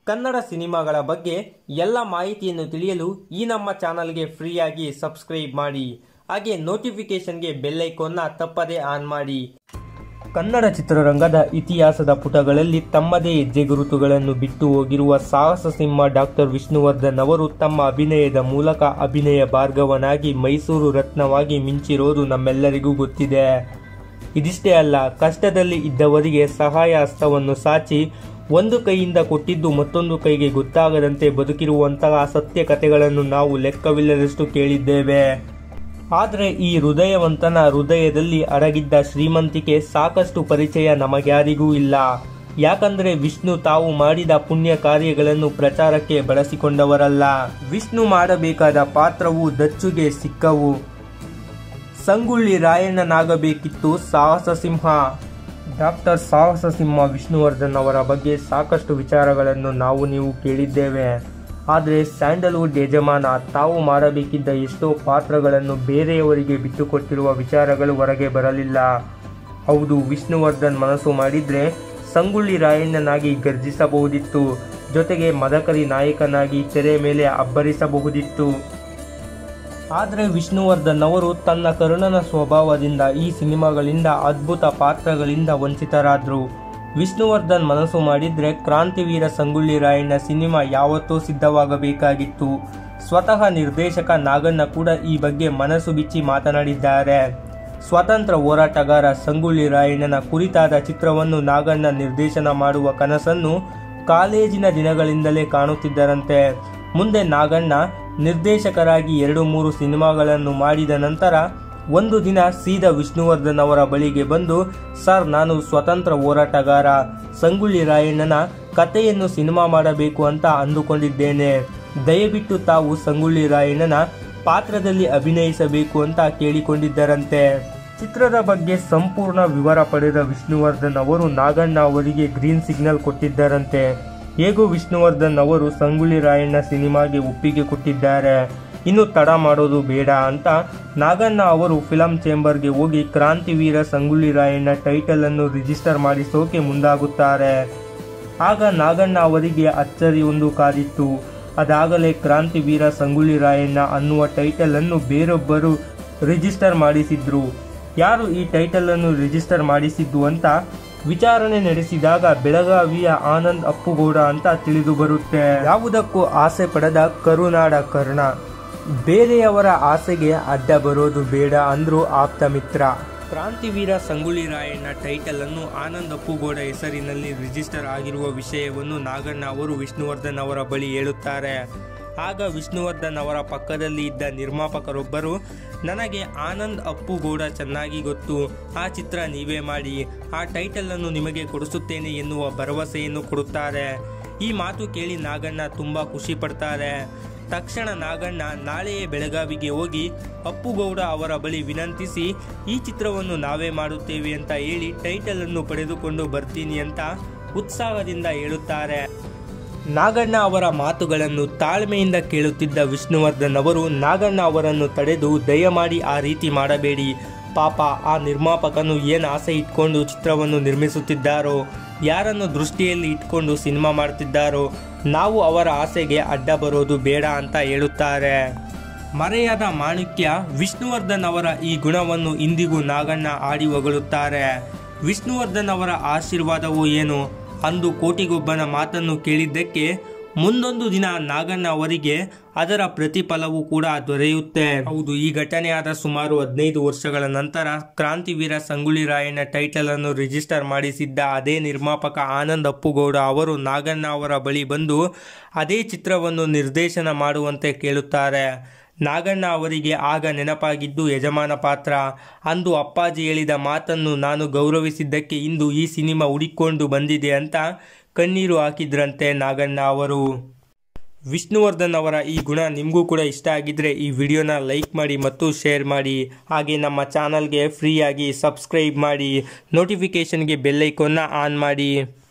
ಕನ್ನಡ ಸಿನಿಮಾಗಳ ಬಗ್ಗೆ ಎಲ್ಲ ಮಾಹಿತಿಯನ್ನು ತಿಳಿಯಲು ಈ ನಮ್ಮ ಚಾನಲ್ಗೆ ಫ್ರೀಯಾಗಿ ಸಬ್ಸ್ಕ್ರೈಬ್ ಮಾಡಿ ಹಾಗೆ ನೋಟಿಫಿಕೇಶನ್ಗೆ ಬೆಲ್ ಐಕಾನ್ನ ತಪ್ಪದೇ ಆನ್ ಮಾಡಿ ಕನ್ನಡ ಚಿತ್ರರಂಗದ ಇತಿಹಾಸದ ಪುಟಗಳಲ್ಲಿ ತಮ್ಮದೇ ಹೆಜ್ಜೆ ಗುರುತುಗಳನ್ನು ಬಿಟ್ಟು ಹೋಗಿರುವ ಸಾಹಸ ಸಿಂಹ ಡಾಕ್ಟರ್ ವಿಷ್ಣುವರ್ಧನ್ ಅವರು ತಮ್ಮ ಅಭಿನಯದ ಮೂಲಕ ಅಭಿನಯ ಭಾರ್ಗವನಾಗಿ ಮೈಸೂರು ರತ್ನವಾಗಿ ಮಿಂಚಿರೋದು ನಮ್ಮೆಲ್ಲರಿಗೂ ಗೊತ್ತಿದೆ ಇದಿಷ್ಟೇ ಅಲ್ಲ ಕಷ್ಟದಲ್ಲಿ ಇದ್ದವರಿಗೆ ಸಹಾಯ ಹಸ್ತವನ್ನು ಸಾಚಿ ಒಂದು ಕೈಯಿಂದ ಕೊಟ್ಟಿದ್ದು ಮತ್ತೊಂದು ಕೈಗೆ ಗೊತ್ತಾಗದಂತೆ ಬದುಕಿರುವಂತಹ ಸತ್ಯ ಕಥೆಗಳನ್ನು ನಾವು ಲೆಕ್ಕವಿಲ್ಲದಷ್ಟು ಕೇಳಿದ್ದೇವೆ ಆದರೆ ಈ ಹೃದಯವಂತನ ಹೃದಯದಲ್ಲಿ ಅಡಗಿದ್ದ ಶ್ರೀಮಂತಿಕೆ ಸಾಕಷ್ಟು ಪರಿಚಯ ನಮಗ್ಯಾರಿಗೂ ಇಲ್ಲ ಯಾಕಂದ್ರೆ ವಿಷ್ಣು ತಾವು ಮಾಡಿದ ಪುಣ್ಯ ಕಾರ್ಯಗಳನ್ನು ಪ್ರಚಾರಕ್ಕೆ ಬಳಸಿಕೊಂಡವರಲ್ಲ ವಿಷ್ಣು ಮಾಡಬೇಕಾದ ಪಾತ್ರವು ದಚ್ಚುಗೆ ಸಿಕ್ಕವು ಸಂಗುಳ್ಳಿ ರಾಯಣ್ಣನಾಗಬೇಕಿತ್ತು ಸಾಹಸ ಸಿಂಹ ಡಾಕ್ಟರ್ ಸಾಹಸ ಸಿಂಹ ವಿಷ್ಣುವರ್ಧನ್ ಅವರ ಬಗ್ಗೆ ಸಾಕಷ್ಟು ವಿಚಾರಗಳನ್ನು ನಾವು ನೀವು ಕೇಳಿದ್ದೇವೆ ಆದರೆ ಸ್ಯಾಂಡಲ್ವುಡ್ ಯಜಮಾನ ತಾವು ಮಾಡಬೇಕಿದ್ದ ಎಷ್ಟೋ ಪಾತ್ರಗಳನ್ನು ಬೇರೆಯವರಿಗೆ ಬಿಟ್ಟುಕೊಟ್ಟಿರುವ ವಿಚಾರಗಳು ಹೊರಗೆ ಬರಲಿಲ್ಲ ಹೌದು ವಿಷ್ಣುವರ್ಧನ್ ಮನಸ್ಸು ಮಾಡಿದ್ರೆ ಸಂಗುಳ್ಳಿ ರಾಯಣ್ಣನಾಗಿ ಗರ್ಜಿಸಬಹುದಿತ್ತು ಜೊತೆಗೆ ಮದಕರಿ ನಾಯಕನಾಗಿ ತೆರೆ ಮೇಲೆ ಅಬ್ಬರಿಸಬಹುದಿತ್ತು ಆದರೆ ವಿಷ್ಣುವರ್ಧನ್ ಅವರು ತನ್ನ ಕರುಣನ ಸ್ವಭಾವದಿಂದ ಈ ಸಿನಿಮಾಗಳಿಂದ ಅದ್ಭುತ ಪಾತ್ರಗಳಿಂದ ವಂಚಿತರಾದರು ವಿಷ್ಣುವರ್ಧನ್ ಮನಸ್ಸು ಮಾಡಿದ್ರೆ ಕ್ರಾಂತಿವೀರ ಸಂಗುಳ್ಳಿ ರಾಯಣ್ಣ ಸಿನಿಮಾ ಯಾವತ್ತೂ ಸಿದ್ಧವಾಗಬೇಕಾಗಿತ್ತು ಸ್ವತಃ ನಿರ್ದೇಶಕ ನಾಗಣ್ಣ ಕೂಡ ಈ ಬಗ್ಗೆ ಮನಸ್ಸು ಬಿಚ್ಚಿ ಮಾತನಾಡಿದ್ದಾರೆ ಸ್ವತಂತ್ರ ಹೋರಾಟಗಾರ ಸಂಗುಳ್ಳಿ ರಾಯಣ್ಣನ ಕುರಿತಾದ ಚಿತ್ರವನ್ನು ನಾಗಣ್ಣ ನಿರ್ದೇಶನ ಮಾಡುವ ಕನಸನ್ನು ಕಾಲೇಜಿನ ದಿನಗಳಿಂದಲೇ ಕಾಣುತ್ತಿದ್ದರಂತೆ ಮುಂದೆ ನಾಗಣ್ಣ ನಿರ್ದೇಶಕರಾಗಿ ಎರಡು ಮೂರು ಸಿನಿಮಾಗಳನ್ನು ಮಾಡಿದ ನಂತರ ಒಂದು ದಿನ ಸೀದಾ ವಿಷ್ಣುವರ್ಧನ್ ಅವರ ಬಳಿಗೆ ಬಂದು ಸರ್ ನಾನು ಸ್ವತಂತ್ರ ಹೋರಾಟಗಾರ ಸಂಗುಳ್ಳಿ ರಾಯಣ್ಣನ ಕಥೆಯನ್ನು ಸಿನಿಮಾ ಮಾಡಬೇಕು ಅಂತ ಅಂದುಕೊಂಡಿದ್ದೇನೆ ದಯವಿಟ್ಟು ತಾವು ಸಂಗುಳ್ಳಿ ರಾಯಣ್ಣನ ಪಾತ್ರದಲ್ಲಿ ಅಭಿನಯಿಸಬೇಕು ಅಂತ ಕೇಳಿಕೊಂಡಿದ್ದರಂತೆ ಚಿತ್ರದ ಬಗ್ಗೆ ಸಂಪೂರ್ಣ ವಿವರ ಪಡೆದ ವಿಷ್ಣುವರ್ಧನ್ ಅವರು ನಾಗಣ್ಣ ಅವರಿಗೆ ಗ್ರೀನ್ ಸಿಗ್ನಲ್ ಕೊಟ್ಟಿದ್ದರಂತೆ ಹೇಗೂ ವಿಷ್ಣುವರ್ಧನ್ ಅವರು ಸಂಗುಳ್ಳಿ ರಾಯಣ್ಣ ಸಿನಿಮಾಗೆ ಒಪ್ಪಿಗೆ ಕೊಟ್ಟಿದ್ದಾರೆ ಇನ್ನು ತಡ ಮಾಡೋದು ಬೇಡ ಅಂತ ನಾಗಣ್ಣ ಅವರು ಫಿಲಂ ಚೇಂಬರ್ಗೆ ಹೋಗಿ ಕ್ರಾಂತಿವೀರ ಸಂಗುಳ್ಳಿ ರಾಯಣ್ಣ ಟೈಟಲ್ ಅನ್ನು ರಿಜಿಸ್ಟರ್ ಮಾಡಿಸೋಕೆ ಮುಂದಾಗುತ್ತಾರೆ ಆಗ ನಾಗಣ್ಣ ಅವರಿಗೆ ಅಚ್ಚರಿಯೊಂದು ಕಾದಿತ್ತು ಅದಾಗಲೇ ಕ್ರಾಂತಿವೀರ ಸಂಗುಳ್ಳಿ ರಾಯಣ್ಣ ಅನ್ನುವ ಟೈಟಲ್ ಅನ್ನು ಬೇರೊಬ್ಬರು ರಿಜಿಸ್ಟರ್ ಮಾಡಿಸಿದ್ರು ಯಾರು ಈ ಟೈಟಲ್ ಅನ್ನು ರಿಜಿಸ್ಟರ್ ಮಾಡಿಸಿದ್ದು ಅಂತ ವಿಚಾರಣೆ ನಡೆಸಿದಾಗ ಬೆಳಗಾವಿಯ ಆನಂದ್ ಅಪ್ಪುಗೌಡ ಅಂತ ತಿಳಿದು ಬರುತ್ತೆ ಯಾವುದಕ್ಕೂ ಆಸೆ ಪಡೆದ ಕರುನಾಡ ಕರ್ಣ ಬೇರೆಯವರ ಆಸೆಗೆ ಅಡ್ಡ ಬರೋದು ಬೇಡ ಅಂದ್ರು ಆಪ್ತ ಮಿತ್ರ ಕ್ರಾಂತಿವೀರ ಸಂಗುಳ್ಳಿ ರಾಯಣ್ಣ ಟೈಟಲ್ ಅನ್ನು ಆನಂದ್ ಅಪ್ಪುಗೌಡ ಹೆಸರಿನಲ್ಲಿ ರಿಜಿಸ್ಟರ್ ಆಗಿರುವ ವಿಷಯವನ್ನು ನಾಗಣ್ಣ ಅವರು ವಿಷ್ಣುವರ್ಧನ್ ಅವರ ಬಳಿ ಹೇಳುತ್ತಾರೆ ಆಗ ವಿಷ್ಣುವರ್ಧನ್ ಅವರ ಪಕ್ಕದಲ್ಲಿ ಇದ್ದ ನಿರ್ಮಾಪಕರೊಬ್ಬರು ನನಗೆ ಆನಂದ್ ಅಪ್ಪುಗೌಡ ಚೆನ್ನಾಗಿ ಗೊತ್ತು ಆ ಚಿತ್ರ ನೀವೇ ಮಾಡಿ ಆ ಟೈಟಲ್ ಅನ್ನು ನಿಮಗೆ ಕೊಡಿಸುತ್ತೇನೆ ಎನ್ನುವ ಭರವಸೆಯನ್ನು ಕೊಡುತ್ತಾರೆ ಈ ಮಾತು ಕೇಳಿ ನಾಗಣ್ಣ ತುಂಬಾ ಖುಷಿ ಪಡ್ತಾರೆ ತಕ್ಷಣ ನಾಗಣ್ಣ ನಾಳೆಯೇ ಬೆಳಗಾವಿಗೆ ಹೋಗಿ ಅಪ್ಪುಗೌಡ ಅವರ ಬಳಿ ವಿನಂತಿಸಿ ಈ ಚಿತ್ರವನ್ನು ನಾವೇ ಮಾಡುತ್ತೇವೆ ಅಂತ ಹೇಳಿ ಟೈಟಲ್ ಅನ್ನು ಪಡೆದುಕೊಂಡು ಬರ್ತೀನಿ ಅಂತ ಉತ್ಸಾಹದಿಂದ ಹೇಳುತ್ತಾರೆ ನಾಗಣ್ಣ ಅವರ ಮಾತುಗಳನ್ನು ತಾಳ್ಮೆಯಿಂದ ಕೇಳುತ್ತಿದ್ದ ವಿಷ್ಣುವರ್ಧನ್ ಅವರು ನಾಗಣ್ಣ ಅವರನ್ನು ತಡೆದು ದಯಮಾಡಿ ಆ ರೀತಿ ಮಾಡಬೇಡಿ ಪಾಪ ಆ ನಿರ್ಮಾಪಕನು ಏನು ಆಸೆ ಇಟ್ಕೊಂಡು ಚಿತ್ರವನ್ನು ನಿರ್ಮಿಸುತ್ತಿದ್ದಾರೋ ಯಾರನ್ನು ದೃಷ್ಟಿಯಲ್ಲಿ ಇಟ್ಕೊಂಡು ಸಿನಿಮಾ ಮಾಡ್ತಿದ್ದಾರೋ ನಾವು ಅವರ ಆಸೆಗೆ ಅಡ್ಡ ಬರೋದು ಬೇಡ ಅಂತ ಹೇಳುತ್ತಾರೆ ಮರೆಯಾದ ಮಾಣಿಕ್ಯ ವಿಷ್ಣುವರ್ಧನ್ ಅವರ ಈ ಗುಣವನ್ನು ಇಂದಿಗೂ ನಾಗಣ್ಣ ಆಡಿ ಹೊಗಳುತ್ತಾರೆ ವಿಷ್ಣುವರ್ಧನ್ ಅವರ ಆಶೀರ್ವಾದವು ಏನು ಅಂದು ಕೋಟಿಗೊಬ್ಬನ ಮಾತನ್ನು ಕೇಳಿದ್ದಕ್ಕೆ ಮುಂದೊಂದು ದಿನ ನಾಗಣ್ಣ ಅವರಿಗೆ ಅದರ ಪ್ರತಿಫಲವೂ ಕೂಡ ದೊರೆಯುತ್ತೆ ಹೌದು ಈ ಘಟನೆಯಾದ ಸುಮಾರು ಹದಿನೈದು ವರ್ಷಗಳ ನಂತರ ಕ್ರಾಂತಿವೀರ ಸಂಗುಳಿ ರಾಯಣ್ಣ ಟೈಟಲ್ ಅನ್ನು ರಿಜಿಸ್ಟರ್ ಮಾಡಿಸಿದ್ದ ಅದೇ ನಿರ್ಮಾಪಕ ಆನಂದ್ ಅಪ್ಪುಗೌಡ ಅವರು ನಾಗಣ್ಣ ಅವರ ಬಳಿ ಬಂದು ಅದೇ ಚಿತ್ರವನ್ನು ನಿರ್ದೇಶನ ಮಾಡುವಂತೆ ಕೇಳುತ್ತಾರೆ ನಾಗಣ್ಣ ಅವರಿಗೆ ಆಗ ನೆನಪಾಗಿದ್ದು ಯಜಮಾನ ಪಾತ್ರ ಅಂದು ಅಪ್ಪಾಜಿ ಹೇಳಿದ ಮಾತನ್ನು ನಾನು ಗೌರವಿಸಿದ್ದಕ್ಕೆ ಇಂದು ಈ ಸಿನಿಮಾ ಹುಡಿಕೊಂಡು ಬಂದಿದೆ ಅಂತ ಕಣ್ಣೀರು ಹಾಕಿದ್ರಂತೆ ನಾಗಣ್ಣ ಅವರು ವಿಷ್ಣುವರ್ಧನ್ ಅವರ ಈ ಗುಣ ನಿಮಗೂ ಕೂಡ ಇಷ್ಟ ಆಗಿದ್ರೆ ಈ ವಿಡಿಯೋನ ಲೈಕ್ ಮಾಡಿ ಮತ್ತು ಶೇರ್ ಮಾಡಿ ಹಾಗೆ ನಮ್ಮ ಚಾನಲ್ಗೆ ಫ್ರೀಯಾಗಿ ಸಬ್ಸ್ಕ್ರೈಬ್ ಮಾಡಿ ನೋಟಿಫಿಕೇಷನ್ಗೆ ಬೆಲ್ಲೈಕೋನ್ನ ಆನ್ ಮಾಡಿ